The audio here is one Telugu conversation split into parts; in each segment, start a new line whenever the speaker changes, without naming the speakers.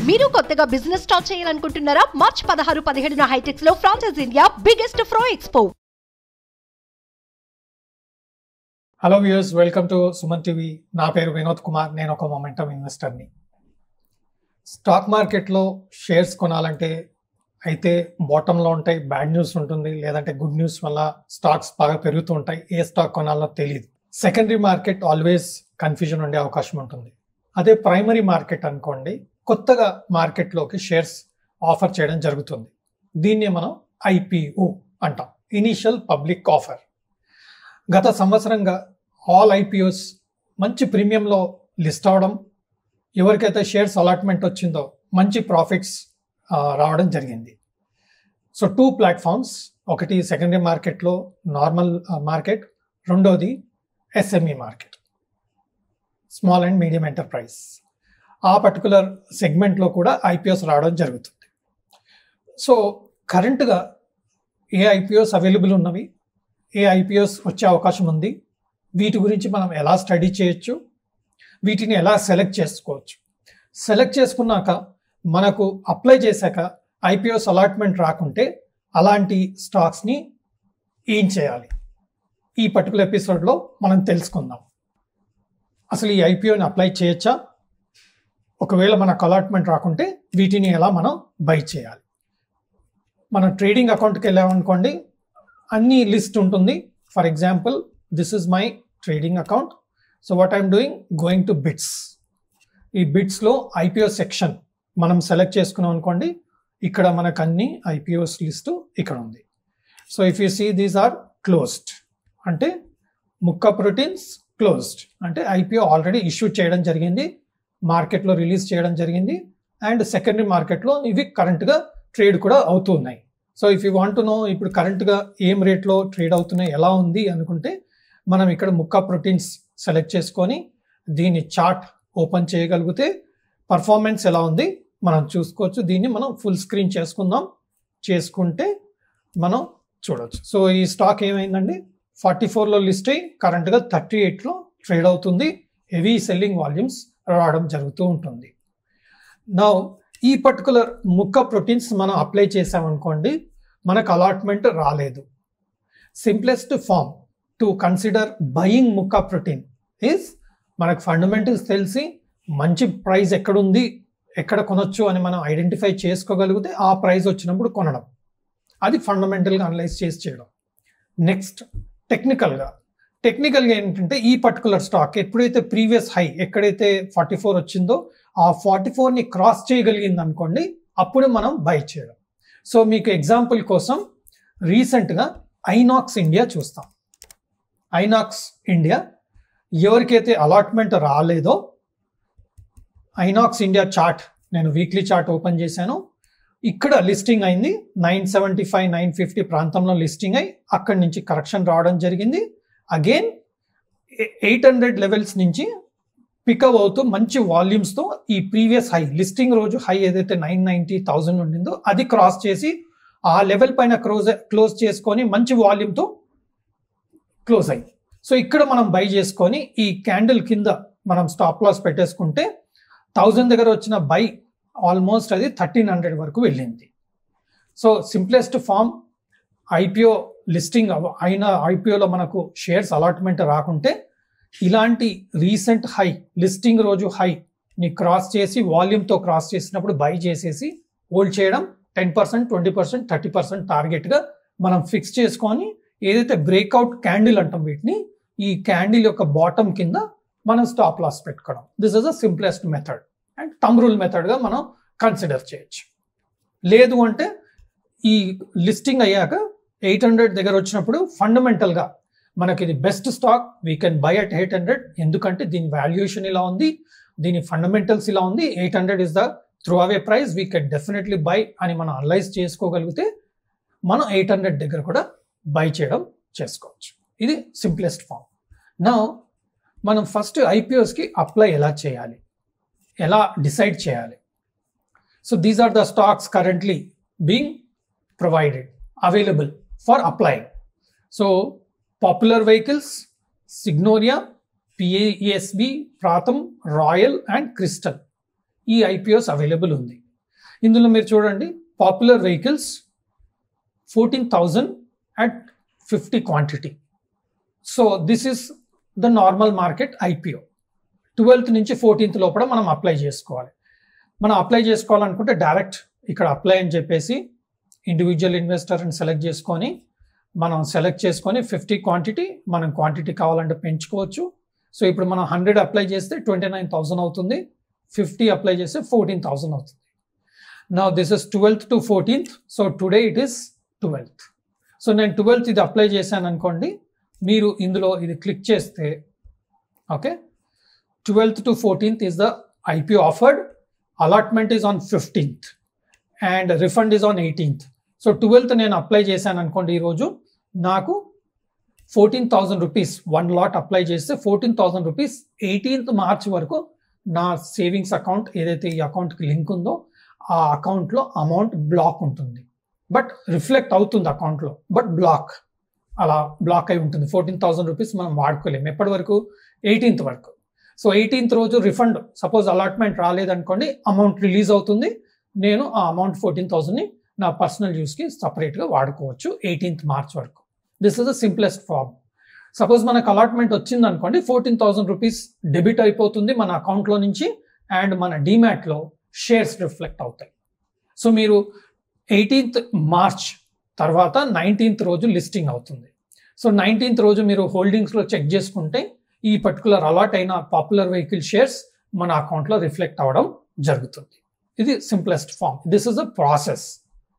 మీరు కొత్తగా బిజినెస్ స్టార్ట్ చేయాలనుకుంటున్నారా మార్చ్ పదహారు పదిహేడున హైటెక్స్ లో ఫ్రాన్సెస్ ఇండియా బిగ్గెస్ట్ ఫ్రో expo
hello viewers welcome to Suman TV నా పేరు వినోద్ కుమార్ నేను ఒక మొమెంటం ఇన్వెస్టర్ని స్టాక్ మార్కెట్లో షేర్స్ కొనాలంటే అయితే బాటంలో ఉంటాయి బ్యాడ్ న్యూస్ ఉంటుంది లేదంటే గుడ్ న్యూస్ వల్ల స్టాక్స్ బాగా పెరుగుతూ ఉంటాయి ఏ స్టాక్ కొనాలో తెలియదు సెకండరీ మార్కెట్ ఆల్వేస్ కన్ఫ్యూజన్ ఉండే అవకాశం ఉంటుంది అదే ప్రైమరీ మార్కెట్ అనుకోండి కొత్తగా మార్కెట్లోకి షేర్స్ ఆఫర్ చేయడం జరుగుతుంది దీన్ని మనం ఐపీఓ అంటాం ఇనీషియల్ పబ్లిక్ ఆఫర్ గత సంవత్సరంగా ఆల్ ఐపీఓస్ మంచి ప్రీమియంలో లిస్ట్ అవడం ఎవరికైతే షేర్స్ అలాట్మెంట్ వచ్చిందో మంచి ప్రాఫిట్స్ రావడం జరిగింది సో టూ ప్లాట్ఫామ్స్ ఒకటి సెకండరీ మార్కెట్లో నార్మల్ మార్కెట్ రెండోది SME market small and medium enterprise ఆ పర్టికులర్ సెగ్మెంట్లో కూడా ఐపీఎస్ రావడం జరుగుతుంది సో కరెంట్గా ఏ ఐపీఎస్ అవైలబుల్ ఉన్నవి ఏ ఐపీఎస్ వచ్చే అవకాశం ఉంది వీటి గురించి మనం ఎలా స్టడీ చేయొచ్చు వీటిని ఎలా సెలెక్ట్ చేసుకోవచ్చు సెలెక్ట్ చేసుకున్నాక మనకు అప్లై చేశాక ఐపీఎస్ అలాట్మెంట్ రాకుంటే అలాంటి స్టాక్స్ని ఏం చేయాలి ఈ పర్టికులర్ ఎపిసోడ్లో మనం తెలుసుకుందాం అసలు ఈ ఐపీఓని అప్లై చేయొచ్చా ఒకవేళ మనకు అలాట్మెంట్ రాకుంటే వీటిని ఎలా మనం బై చేయాలి మన ట్రేడింగ్ అకౌంట్కి వెళ్ళామనుకోండి అన్ని లిస్ట్ ఉంటుంది for example this is my trading account so what I'm doing going to bits ఈ బిట్స్లో ఐపీఓ సెక్షన్ మనం సెలెక్ట్ చేసుకున్నాం అనుకోండి ఇక్కడ మనకు అన్ని ఐపీఓస్ లిస్టు ఇక్కడ ఉంది so if you see these are closed అంటే ముక్క ప్రోటీన్స్ క్లోజ్డ్ అంటే ఐపీఓ ఆల్రెడీ ఇష్యూ చేయడం జరిగింది మార్కెట్లో రిలీజ్ చేయడం జరిగింది అండ్ సెకండరీ మార్కెట్లో ఇవి కరెంట్గా ట్రేడ్ కూడా అవుతున్నాయి so if you want know ఇప్పుడు కరెంట్గా ఏం రేట్లో ట్రేడ్ అవుతున్నాయి ఎలా ఉంది అనుకుంటే మనం ఇక్కడ ముక్క ప్రోటీన్స్ సెలెక్ట్ చేసుకొని దీని చార్ట్ ఓపెన్ చేయగలిగితే పర్ఫార్మెన్స్ ఎలా ఉంది మనం చూసుకోవచ్చు దీన్ని మనం ఫుల్ స్క్రీన్ చేసుకుందాం చేసుకుంటే మనం చూడవచ్చు సో ఈ స్టాక్ ఏమైందండి ఫార్టీ ఫోర్లో లిస్ట్ అయ్యి కరెంట్గా థర్టీ ఎయిట్లో ట్రేడ్ అవుతుంది హెవీ సెల్లింగ్ వాల్యూమ్స్ రావడం జరుగుతూ ఉంటుంది నా ఈ పర్టికులర్ ముక్క ప్రోటీన్స్ మనం అప్లై చేసామనుకోండి మనకు అలాట్మెంట్ రాలేదు simplest form to consider buying Mukka Protein is మనకు ఫండమెంటల్స్ తెలిసి మంచి ప్రైస్ ఎక్కడుంది ఎక్కడ కొనొచ్చు అని మనం ఐడెంటిఫై చేసుకోగలిగితే ఆ ప్రైస్ వచ్చినప్పుడు కొనడం అది ఫండమెంటల్గా అనలైజ్ చేసి చేయడం నెక్స్ట్ టెక్నికల్గా టెక్నికల్గా ఏంటంటే ఈ పర్టికులర్ స్టాక్ ఎప్పుడైతే ప్రీవియస్ హై ఎక్కడైతే ఫార్టీ ఫోర్ వచ్చిందో ఆ ఫార్టీ ఫోర్ని క్రాస్ చేయగలిగింది అనుకోండి అప్పుడు మనం బై చేయడం సో మీకు ఎగ్జాంపుల్ కోసం రీసెంట్గా ఐనాక్స్ ఇండియా చూస్తాం ఐనాక్స్ ఇండియా ఎవరికైతే అలాట్మెంట్ రాలేదో ఐనాక్స్ ఇండియా చార్ట్ నేను వీక్లీ చార్ట్ ఓపెన్ చేశాను ఇక్కడ లిస్టింగ్ అయింది nine seventy five nine fifty ప్రాంతంలో లిస్టింగ్ అయి అక్కడి నుంచి కరెక్షన్ రావడం జరిగింది అగైన్ ఎయిట్ హండ్రెడ్ లెవెల్స్ నుంచి పికప్ అవుతూ మంచి వాల్యూమ్స్తో ఈ ప్రీవియస్ హై లిస్టింగ్ రోజు హై ఏదైతే నైన్ నైంటీ థౌజండ్ ఉండిందో అది క్రాస్ చేసి ఆ లెవెల్ పైన క్లోజ్ క్లోజ్ చేసుకొని మంచి వాల్యూమ్తో క్లోజ్ అయింది సో ఇక్కడ మనం బై చేసుకొని ఈ క్యాండిల్ కింద మనం స్టాప్ లాస్ పెట్టేసుకుంటే థౌజండ్ దగ్గర వచ్చిన బై ఆల్మోస్ట్ అది థర్టీన్ హండ్రెడ్ వరకు వెళ్ళింది so simplest form IPO listing అయిన ఐపీఓలో మనకు షేర్స్ అలాట్మెంట్ రాకుంటే ఇలాంటి రీసెంట్ హై లిస్టింగ్ రోజు హై ని క్రాస్ చేసి వాల్యూమ్తో క్రాస్ చేసినప్పుడు బై చేసేసి హోల్డ్ చేయడం ten percent twenty percent thirty percent టార్గెట్గా మనం ఫిక్స్ చేసుకొని ఏదైతే బ్రేక్అవుట్ క్యాండిల్ అంటాం వీటిని ఈ క్యాండిల్ యొక్క బాటమ్ కింద మనం స్టాప్ లాస్ పెట్టుకోవడం this is a simplest method and thumb rule మెథడ్గా మనం కన్సిడర్ చేయొచ్చు లేదు అంటే ఈ లిస్టింగ్ అయ్యాక ఎయిట్ హండ్రెడ్ దగ్గర వచ్చినప్పుడు ఫండమెంటల్గా మనకి ఇది best stock we can buy at eight hundred ఎందుకంటే దీని వాల్యుయేషన్ ఇలా ఉంది దీని ఫండమెంటల్స్ ఇలా ఉంది eight hundred is the throwaway price we can definitely buy అని మనం అనలైజ్ చేసుకోగలిగితే మనం ఎయిట్ హండ్రెడ్ దగ్గర కూడా బై చేయడం చేసుకోవచ్చు ఇది సింప్లెస్ట్ ఫామ్ నా మనం ఫస్ట్ ఐపీఓస్కి అప్లై ఎలా చేయాలి ఎలా డిసైడ్ చేయాలి so these are the stocks currently being provided available for applying so Popular Vehicles Signoria PASB Pratham Royal and Krystal ఈ ఐపీఓస్ అవైలబుల్ ఉంది ఇందులో మీరు చూడండి Popular Vehicles fourteen thousand at fifty quantity so this is the normal market IPO twelfth నుంచి ఫోర్టీన్త్ లోపల మనం అప్లై చేసుకోవాలి మనం అప్లై చేసుకోవాలనుకుంటే డైరెక్ట్ ఇక్కడ అప్లై అని చెప్పేసి ఇండివిజువల్ ఇన్వెస్టర్ని సెలెక్ట్ చేసుకొని మనం సెలెక్ట్ చేసుకొని ఫిఫ్టీ క్వాంటిటీ మనం క్వాంటిటీ కావాలంటే పెంచుకోవచ్చు సో ఇప్పుడు మనం హండ్రెడ్ అప్లై చేస్తే ట్వంటీ నైన్ థౌసండ్ అవుతుంది ఫిఫ్టీ అప్లై చేస్తే ఫోర్టీన్ థౌసండ్ అవుతుంది నా this is twelfth to fourteenth so today it is twelfth so నేను ట్వెల్త్ ఇది అప్లై చేశాను అనుకోండి మీరు ఇందులో ఇది క్లిక్ చేస్తే okay twelfth to fourteenth is the IPO offered allotment is on fifteenth and refund is on eighteenth so twelfth నేను అప్లై చేశాను అనుకోండి ఈరోజు నాకు fourteen thousand rupees one lot apply చేస్తే fourteen thousand rupees eighteenth March వరకు నా సేవింగ్స్ అకౌంట్ ఏదైతే ఈ అకౌంట్కి లింక్ ఉందో ఆ అకౌంట్లో అమౌంట్ బ్లాక్ ఉంటుంది బట్ రిఫ్లెక్ట్ అవుతుంది అకౌంట్లో బట్ బ్లాక్ అలా బ్లాక్ అయి ఉంటుంది ఫోర్టీన్ థౌసండ్ రూపీస్ మనం వాడుకోలేము ఎప్పటి వరకు ఎయిటీన్త్ వరకు సో ఎయిటీన్త్ రోజు రిఫండ్ సపోజ్ అలాట్మెంట్ రాలేదనుకోండి అమౌంట్ రిలీజ్ అవుతుంది నేను ఆ అమౌంట్ ఫోర్టీన్ థౌసండ్ని నా పర్సనల్ యూస్కి సపరేట్గా వాడుకోవచ్చు ఎయిటీన్త్ మార్చ్ వరకు this is the simplest form suppose మనకు అలాట్మెంట్ వచ్చింది అనుకోండి ఫోర్టీన్ థౌసండ్ రూపీస్ డెబిట్ అయిపోతుంది మన అకౌంట్లో నుంచి అండ్ మన డిమాట్లో షేర్స్ రిఫ్లెక్ట్ అవుతాయి సో మీరు ఎయిటీన్త్ మార్చ్ తర్వాత నైన్టీన్త్ రోజు లిస్టింగ్ అవుతుంది సో నైన్టీన్త్ రోజు మీరు హోల్డింగ్స్లో చెక్ చేసుకుంటే ఈ పర్టికులర్ అలాట్ అయిన పాపులర్ వెహికల్ షేర్స్ మన అకౌంట్లో రిఫ్లెక్ట్ అవ్వడం జరుగుతుంది ఇది simplest form this is the process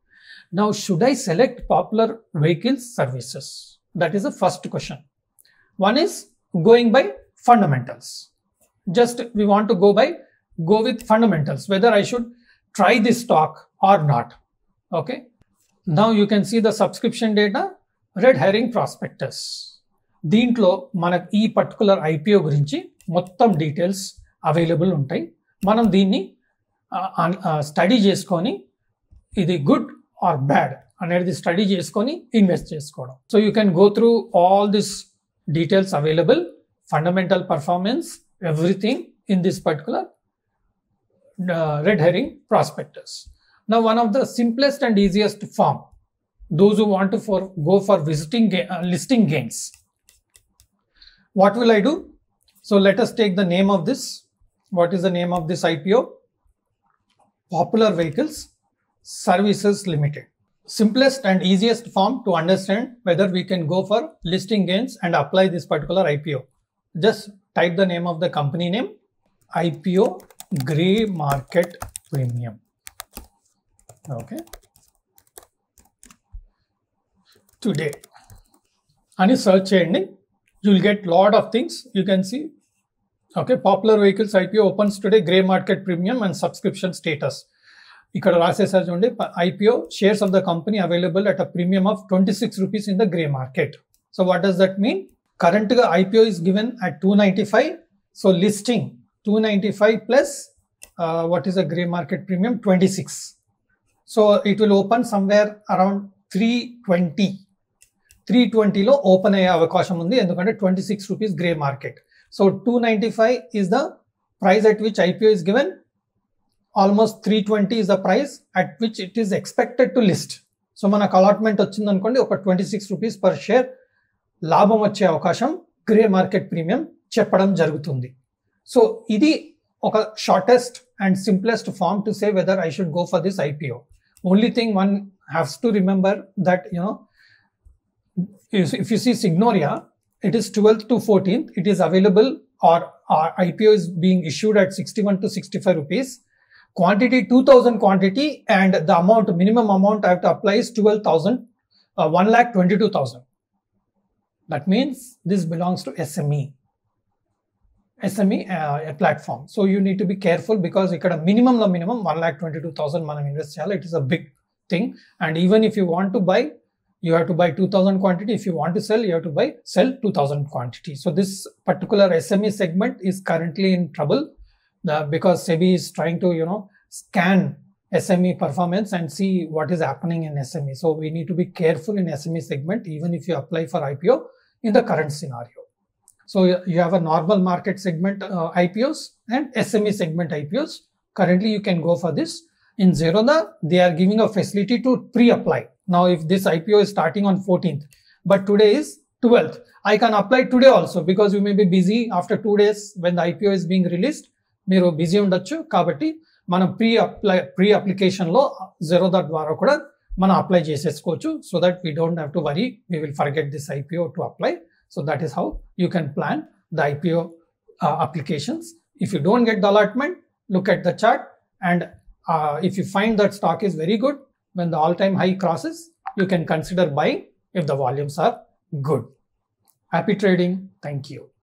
now should I select Popular Vehicles Services that is the first question one is going by fundamentals just we want to go by go with fundamentals whether I should try this stock or not. Okay. Now you can see the subscription data, red herring prospectus. దీంట్లో మనకు ఈ పర్టికులర్ ఐపీఓ గురించి మొత్తం డీటెయిల్స్ అవైలబుల్ ఉంటాయి మనం దీన్ని స్టడీ చేసుకొని ఇది గుడ్ ఆర్ బ్యాడ్ అనేది స్టడీ చేసుకొని ఇన్వెస్ట్ చేసుకోవడం so you can go through all this details available fundamental performance everything in this particular uh, red herring prospectus. Now, one of the simplest and easiest form, those who want to for, go for visiting ga- uh, listing gains. What will I do? So let us take the name of this. What is the name of this IPO? Popular Vehicles Services Limited. Simplest and easiest form to understand whether we can go for listing gains and apply this particular IPO. Just type the name of the company name IPO Grey Market Premium. Okay. Today. అని సెర్చ్ చేయండి you will get lot of things you can see okay popular vehicles IPO opens today grey market premium and subscription status ఇక్కడ రాసేసారు చూడండి IPO shares of the company available at a premium of twenty six rupees in the grey market so what does that mean కరెంట్గా IPO is given at two ninety five so listing 295 plus uh, what is a gray market premium 26 so it will open somewhere around 320 320 లో ఓపెన్ అయ్యే అవకాశం ఉంది ఎందుకంటే twenty six rupees grey market so two ninety five is the price at which IPO is given almost three twenty is the price at which it is expected to list so మనకు అలాట్మెంట్ వచ్చింది అనుకోండి ఒక twenty six rupees per share లాభం వచ్చే అవకాశం గ్రే మార్కెట్ ప్రీమియం చెప్పడం జరుగుతుంది సో ఇది ఒక shortest and simplest form to say whether I should go for this IPO only thing one haves to remember that you know if you see Signoria, it is 12th to 14th. It is available or our IPO is being issued at 61 to 65 rupees. Quantity 2000 quantity and the amount, minimum amount I have to apply is 12,000, uh, 1 lakh 22,000. That means this belongs to SME. SME uh, a platform. So you need to be careful because ఇక్కడ minimum లో minimum 1 lakh 22,000 మనం ఇన్వెస్ట్ చేయాలి it is a big thing and even if you want to buy you have to buy 2000 quantity if you want to sell you have to buy sell 2000 quantity so this particular sme segment is currently in trouble uh, because sebi is trying to you know scan sme performance and see what is happening in sme so we need to be careful in sme segment even if you apply for ipo in the current scenario so you you have a normal market segment uh, ipos and sme segment ipos currently you can go for this. In Zerodha, they are giving a facility to pre-apply. Now, if this IPO is starting on 14th, but today is 12th, I can apply today also because you may be busy after two days when the IPO is being released. మీరు బిజీ ఉండొచ్చు కాబట్టి మనం ప్రీ అప్లై ప్రీ అప్లికేషన్లో జెరోదా ద్వారా కూడా మనం అప్లై చేసేసుకోవచ్చు so that we don't have to worry we will forget this IPO to apply so that is how you can plan the IPO applications if you don't get the allotment look at the chart and if you find that stock is very good when the all-time high crosses, you can consider buying if the volumes are good. Happy trading. Thank you.